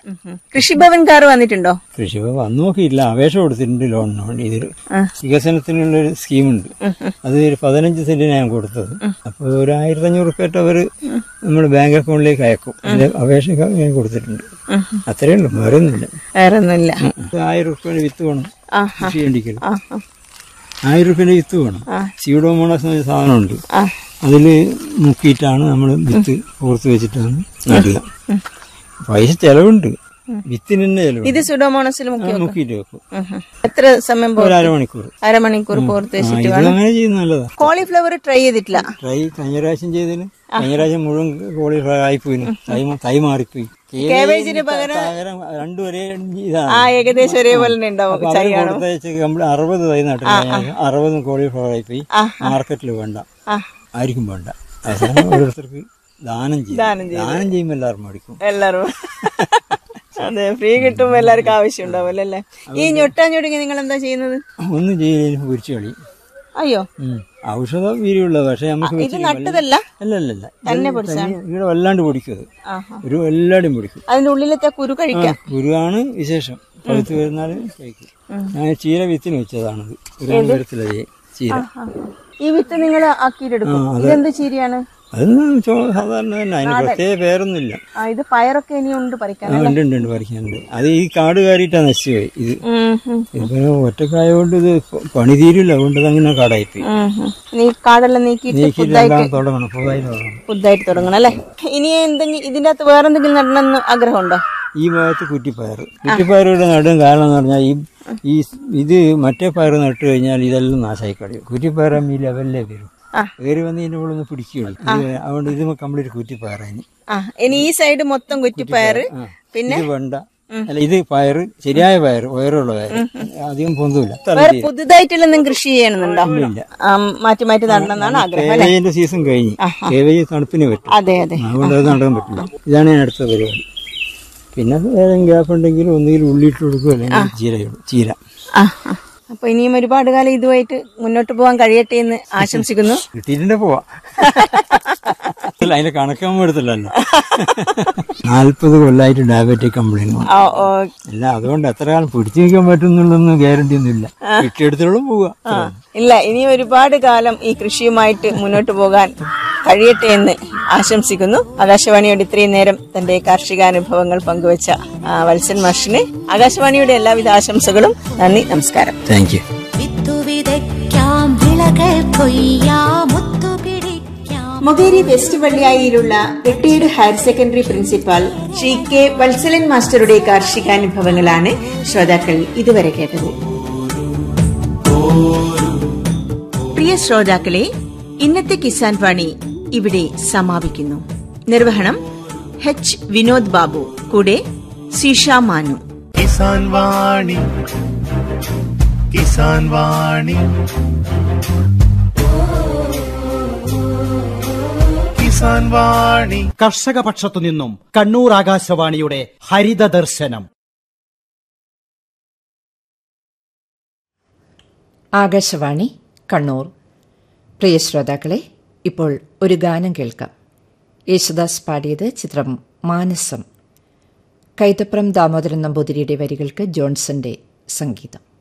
കൃഷിഭവൻകാർ വന്നിട്ടുണ്ടോ കൃഷിഭവൻ വന്നു നോക്കിയില്ല അപേക്ഷ കൊടുത്തിട്ടുണ്ട് ലോണിന് വേണ്ടി ഇതിൽ വികസനത്തിനുള്ള ഒരു സ്കീമുണ്ട് അത് ഒരു പതിനഞ്ച് സെന്റിന് ഞാൻ കൊടുത്തത് അപ്പോൾ ഒരു ആയിരത്തി അഞ്ഞൂറ് റുപ്യായിട്ട് അവര് നമ്മുടെ ബാങ്ക് അക്കൗണ്ടിലേക്ക് അയക്കും അതിന്റെ അപേക്ഷ ഞാൻ കൊടുത്തിട്ടുണ്ട് അത്രയേ ഉള്ളൂ വേറെ ഒന്നുമില്ല വേറെ ഒന്നുമില്ല ആയിരം റുപ്യയുടെ വിത്ത് വേണം ആ കൃഷി ചെയ്യണ്ടിക്കൽ ആ ആയിരം റുപ്യയുടെ വിത്ത് വേണം സീഡോമോണസ് എന്ന സാധനമുണ്ട് ആ അതിൽ മുക്കിയിട്ടാണ് നമ്മൾ വിത്ത് ഓർത്ത് വെച്ചിട്ടാണ് നടുക പൈസ ചെലവുണ്ട് വിത്തിന് തന്നെ ചെലവ് ഇത് സുഡോമോണസിൽ മുഖ്യ മുക്കിയിട്ട് വെക്കും എത്ര സമയം ഒരു അരമണിക്കൂർ അരമണിക്കൂർ പോർത്ത് ആ, വെച്ചിട്ട് ഇത് അങ്ങനെ ചെയ്യുന്ന നല്ലതാ കോളിഫ്ലവർ ട്രൈ ചെയ്തിട്ടില്ല ട്രൈ കഴിഞ്ഞ പ്രാവശ്യം ചെയ്തതിന് കഴിഞ്ഞ പ്രാവശ്യം മുഴുവൻ കോളിഫ്ലവർ ആയിപ്പോയി തൈ മാ- തൈ മാറിപ്പോയി കാബേജിന് പകരം പകരം രണ്ടും ഒരേ ഇതാണ് ആ ഏകദേശം ഒരേപോലെ തന്നെ ഉണ്ടാവും അപ്പൊ അവര് കൊടുത്തയച്ച് നമ്മൾ അറുപത് തൈ നട്ടു അറുപതും കോളിഫ്ലവർ ആയിപ്പോയി മാർക്കറ്റിൽ വേണ്ട ആ. ആർക്കും വേണ്ട അവസാനം ഓരോരുത്തർക്ക് ദാനം ചെയ്യും ദാനം ദാനം ചെയ്യുമ്പോൾ എല്ലാവരും മേടിക്കും എല്ലാരും അതെ ഫ്രീ കിട്ടുമ്പോ എല്ലാവർക്കും ആവശ്യം ഉണ്ടാവുമല്ലോ അല്ലേ ഈ ഞൊട്ടാഞ്ഞൊടുങ്ങി നിങ്ങൾ എന്താ ചെയ്യുന്നത് ഒന്നും ചെയ്യലും പൊരിച്ചു കളി അയ്യോ ഔഷധ വീര്യമുള്ള പക്ഷെ നമുക്ക് ഇത് വെച്ചിട്ട് നട്ടതല്ല അല്ല അല്ല അല്ല ഇത് തനി- ഇവിടെ വല്ലാണ്ട് പൊടിക്കും അത് ആഹാ. ഒരു എല്ലാടും പൊടിക്കും അതിന്റെ ഉള്ളിലത്തെ കുരു കഴിക്കാം ഗുരുവാണ് വിശേഷം പഴുത്ത് വരുന്നാല് കഴിക്കും ഞാൻ ചീര വിത്തിന് വെച്ചതാണത് ഒരു വരത്തില്ല ചീര ആ. ഈ വിത്ത് നിങ്ങൾ ആക്കിയിട്ടെടുക്കും ആ, അത് ഇതെന്ത് ചീരയാണ് അതൊന്നും ചോ- സാധാരണ തന്നെ അതിന് പ്രത്യേക പേരൊന്നുമില്ല ആ ഇത് പയറൊക്കെ ഇനി ഉണ്ട് പറിക്കാൻ ആ, ഉണ്ട് ഉണ്ട് ഉണ്ട് പറിക്കാനുണ്ട് അത് ഈ കാട് കയറിയിട്ടാ നശിച്ചുപോയി ഇത് ഉം, ഉം, ഇതിപ്പോ ഒറ്റക്കായതുകൊണ്ട് ഇത് പ- പണി തീരില്ല അതുകൊണ്ട് ഇത് അങ്ങനെ കാടായിപ്പോയി ഉം, ഉം. ഇനി ഈ കാടെല്ലാം നീക്കിയിട്ട് നീക്കിയിട്ടെല്ലാം തുടങ്ങണം പുതുതായി തുടങ്ങണം പുതുതായിട്ട് തുടങ്ങണം അല്ലേ ഇനി എന്തെങ്കിലും ഇതിന്റെ അകത്ത് വേറെ എന്തെങ്കിലും നടണമെന്ന് ആഗ്രഹമുണ്ടോ ഈ ഭാഗത്ത് കുറ്റിപ്പയർ കുറ്റിപ്പയറുടെ നടും കാരണം എന്ന് പറഞ്ഞാൽ ഈ ഈ ഇത് മറ്റേ പയർ നട്ട് കഴിഞ്ഞാൽ ഇതെല്ലാം നാശമായി കളയും കുറ്റിപ്പയർ ഈ ലെവലിലേ വരും ആ. കയറി വന്ന് ഇതിന്റെ ഉള്ളിൽ നിന്ന് പിടിക്കുകയുള്ളൂ ഇത് അതുകൊണ്ട് ഇത് കംപ്ലീറ്റ് കുറ്റിപ്പയറായി ആ ഇനി ഈ സൈഡ് മൊത്തം കുറ്റിപ്പയറ് പിന്നെ ഇത് വേണ്ട അല്ല ഇത് പയറ് ശരിയായ പയർ ഉയരമുള്ള പയർ അധികം പൊന്തൂല വേറെ പുതുതായിട്ടുള്ള എന്തെങ്കിലും കൃഷി ചെയ്യണമെന്നുണ്ടോ ഇല്ല. ആ, മാറ്റി മാറ്റി നടണമെന്നാണ് ആഗ്രഹം അല്ലേ കേവേജിന്റെ സീസൺ കഴിഞ്ഞ് കേവേജ് തണുപ്പിന് പറ്റും അതെ അതെ അതുകൊണ്ട് അത് നടക്കാൻ പറ്റില്ല ഇതാണ് ഞാൻ അടുത്ത പരിപാടി പിന്നെ ഏതെങ്കിലും ഗ്യാപ്പ് ഉണ്ടെങ്കിൽ ഒന്നുകിൽ ഉള്ളിയിട്ട് കൊടുക്കും അല്ലെങ്കിൽ ചീരയുള്ളൂ ചീര ആ ആ. അപ്പൊ ഇനിയും ഒരുപാട് കാലം ഇതുമായിട്ട് മുന്നോട്ട് പോകാൻ കഴിയട്ടെ എന്ന് ആശംസിക്കുന്നു കിട്ടിയിട്ടുണ്ട് പോവാ അല്ല അതിന്റെ കണക്കാകുമ്പോൾ എടുത്തില്ലല്ലോ നാല്പത് കൊല്ലായിട്ട് ഡയബറ്റിക് കംപ്ലൈന്റ് ആ, ഓ, അല്ല അതുകൊണ്ട് എത്ര കാലം പിടിച്ചു നിൽക്കാൻ പറ്റുന്നുള്ളൊന്നും ഗ്യാരണ്ടി ഒന്നുമില്ല കിട്ടിയെടുത്തോളം പോവുക ആ. ഇല്ല ഇനി ഒരുപാട് കാലം ഈ കൃഷിയുമായിട്ട് മുന്നോട്ട് പോകാൻ കഴിയട്ടെ എന്ന് ആശംസിക്കുന്നു ആകാശവാണിയോട് ഇത്രയും നേരം തന്റെ കാർഷികാനുഭവങ്ങൾ പങ്കുവച്ച ആ, വത്സൻ മാഷിന് ആകാശവാണിയുടെ എല്ലാവിധ ആശംസകളും നന്ദി നമസ്കാരം താങ്ക് യു വിത്തു വിതയ്ക്കാം വിളകൾ കൊയ്യാം മുത്തു പിടിക്കാം മൊകേരി വെസ്റ്റ് വള്ളിയായിലുള്ള retired higher secondary principal Shri K Vatsalan മാസ്റ്ററുടെ കാർഷികാനുഭവങ്ങളാണ് ശ്രോതാക്കൾ ഇതുവരെ കേട്ടത് പ്രിയ ശ്രോതാക്കളെ ഇന്നത്തെ കിസാൻ വാണി ഇവിടെ സമാപിക്കുന്നു നിർവഹണം എച്ച് വിനോദ് ബാബു കൂടെ സീഷ മാനു കിസാൻ വാണി കിസാൻ വാണി കിസാൻ വാണി കർഷക പക്ഷത്തു നിന്നും കണ്ണൂർ ആകാശവാണിയുടെ ഹരിത ദർശനം ആകാശവാണി കണ്ണൂർ പ്രിയ ശ്രോതാക്കളെ ഇപ്പോൾ ഒരു ഗാനം കേൾക്കാം യേശുദാസ് പാടിയത് ചിത്രം മാനസം കൈതപ്രം ദാമോദരൻ നമ്പൂതിരിയുടെ വരികൾക്ക് ജോൺസന്റെ സംഗീതം